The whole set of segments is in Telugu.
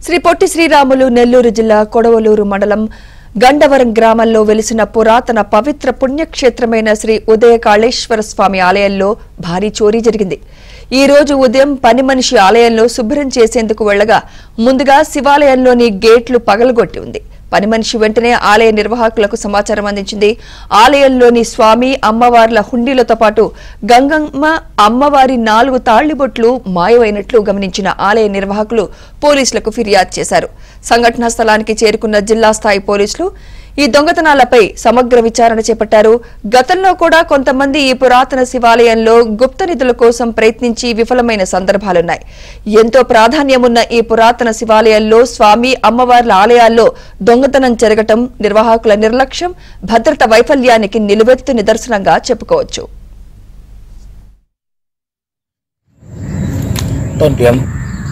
శ్రీ పొట్టి శ్రీరాములు నెల్లూరు జిల్లా కొడవలూరు మండలం గండవరం గ్రామంలో వెలిసిన పురాతన పవిత్ర పుణ్యక్షేత్రమైన శ్రీ ఉదయ కాళేశ్వర స్వామి ఆలయంలో భారీ చోరీ జరిగింది ఈ రోజు ఉదయం పని మనిషి ఆలయంలో శుభ్రం చేసేందుకు వెళ్లగా ముందుగా శివాలయంలోని గేట్లు పగలగొట్టి ఉంది పని మనిషి వెంటనే ఆలయ నిర్వాహకులకు సమాచారం అందించింది ఆలయంలోని స్వామి అమ్మవార్ల హుండీలతో పాటు గంగమ్మ అమ్మవారి నాలుగు తాళ్లిబొట్లు మాయమైనట్లు గమనించిన ఆలయ నిర్వాహకులు పోలీసులకు ఫిర్యాదు చేశారు సంఘటనా స్థలానికి చేరుకున్న జిల్లా స్థాయి పోలీసులు ఈ దొంగతనాలపై సమగ్ర విచారణ చేపట్టారు గతంలో కూడా కొంతమంది ఈ పురాతన శివాలయంలో గుప్త నిధుల కోసం ప్రయత్నించి విఫలమైన సందర్భాలున్నాయి ఎంతో ప్రాధాన్యమున్న ఈ పురాతన శివాలయంలో స్వామి అమ్మవార్ల ఆలయాల్లో దొంగతనం జరగటం నిర్వాహకుల నిర్లక్ష్యం భద్రత వైఫల్యానికి నిలువెత్తు నిదర్శనంగా చెప్పుకోవచ్చు టెన్ పిఎం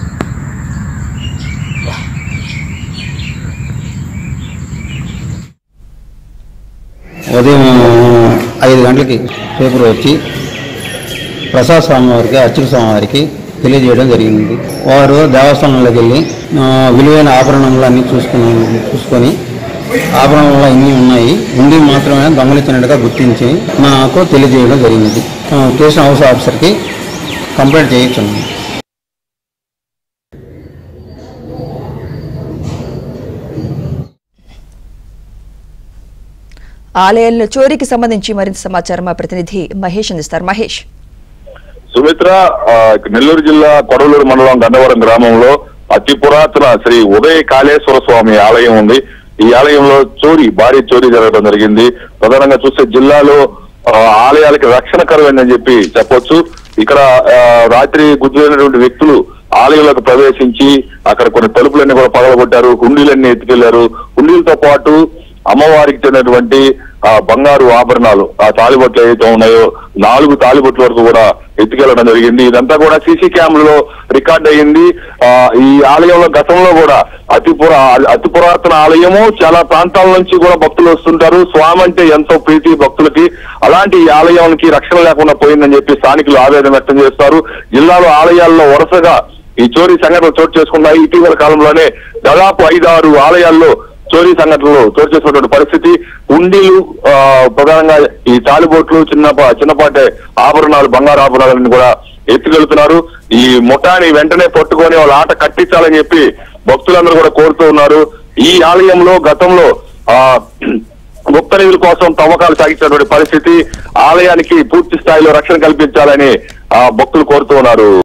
ఉదయం ఐదు గంటలకి పేపర్ వచ్చి ప్రసాద్ స్వామి వారికి అర్చక స్వామి వారికి తెలియజేయడం జరిగింది వారు దేవస్థానంలోకి వెళ్ళి ఆ, విలువైన ఆభరణములు అన్నీ చూసుకుని చూసుకొని ఆభరణములు అన్నీ ఉన్నాయి ఉండి మాత్రమే దొంగలించినట్టుగా గుర్తించి నాకు తెలియజేయడం జరిగింది ఆ, స్టేషన్ హౌస్ ఆఫీసర్కి కంప్లైంట్ చేయించున్నాను ఆలయంలో చోరీకి సంబంధించి మరింత సమాచారం మా ప్రతినిధి మహేష్ అందిస్తారు మహేష్ సుమిత్ర ఆ, నెల్లూరు జిల్లా కొడవలూరు మండలం గన్నవరం గ్రామంలో అతి పురాతన శ్రీ ఉదయ కాళేశ్వర స్వామి ఆలయం ఉంది ఈ ఆలయంలో చోరీ భారీ చోరీ జరగడం జరిగింది ప్రధానంగా చూస్తే జిల్లాలో ఆ, ఆలయాలకి రక్షణ కరువైందని చెప్పి చెప్పొచ్చు ఇక్కడ ఆ, రాత్రి గుర్తులైనటువంటి వ్యక్తులు ఆలయంలోకి ప్రవేశించి అక్కడ కొన్ని తలుపులన్నీ కూడా పగలగొట్టారు హుండీలన్నీ ఎత్తుకెళ్లారు హుండీలతో పాటు అమ్మవారికి చెందినటువంటి ఆ బంగారు ఆభరణాలు ఆ తాలిబొట్లు ఏవైతే ఉన్నాయో నాలుగు తాలిబొట్ల వరకు కూడా ఎత్తుకెళ్లడం జరిగింది ఇదంతా కూడా సీసీ క్యామ్లలో రికార్డ్ అయ్యింది ఆ ఈ ఆలయంలో గతంలో కూడా అతి పురా అతి పురాతన ఆలయము చాలా ప్రాంతాల నుంచి కూడా భక్తులు వస్తుంటారు స్వామి అంటే ఎంతో ప్రీతి భక్తులకి అలాంటి ఈ ఆలయానికి రక్షణ లేకుండా పోయిందని చెప్పి స్థానికులు ఆవేదన వ్యక్తం చేస్తారు జిల్లాలో ఆలయాల్లో వరుసగా ఈ చోరీ సంఘటనలు చోటు చేసుకున్నాయి ఇటీవల కాలంలోనే దాదాపు ఐదారు ఆలయాల్లో చోరీ సంఘటనలు చోటు చేసుకున్నటువంటి పరిస్థితి ఉండిలు ఆ, ప్రధానంగా ఈ తాలిబోట్లు చిన్న చిన్నపాటి ఆభరణాలు బంగారు ఆభరణాలను కూడా ఎత్తుకెళ్తున్నారు ఈ ముఠాని వెంటనే పట్టుకొని వాళ్ళ ఆట కట్టించాలని చెప్పి భక్తులందరూ కూడా కోరుతూ ఉన్నారు ఈ ఆలయంలో గతంలో ఆ గుప్త నిధుల కోసం తవ్వకాలు సాగించినటువంటి పరిస్థితి ఆలయానికి పూర్తి స్థాయిలో రక్షణ కల్పించాలని ఆ భక్తులు కోరుతూ ఉన్నారు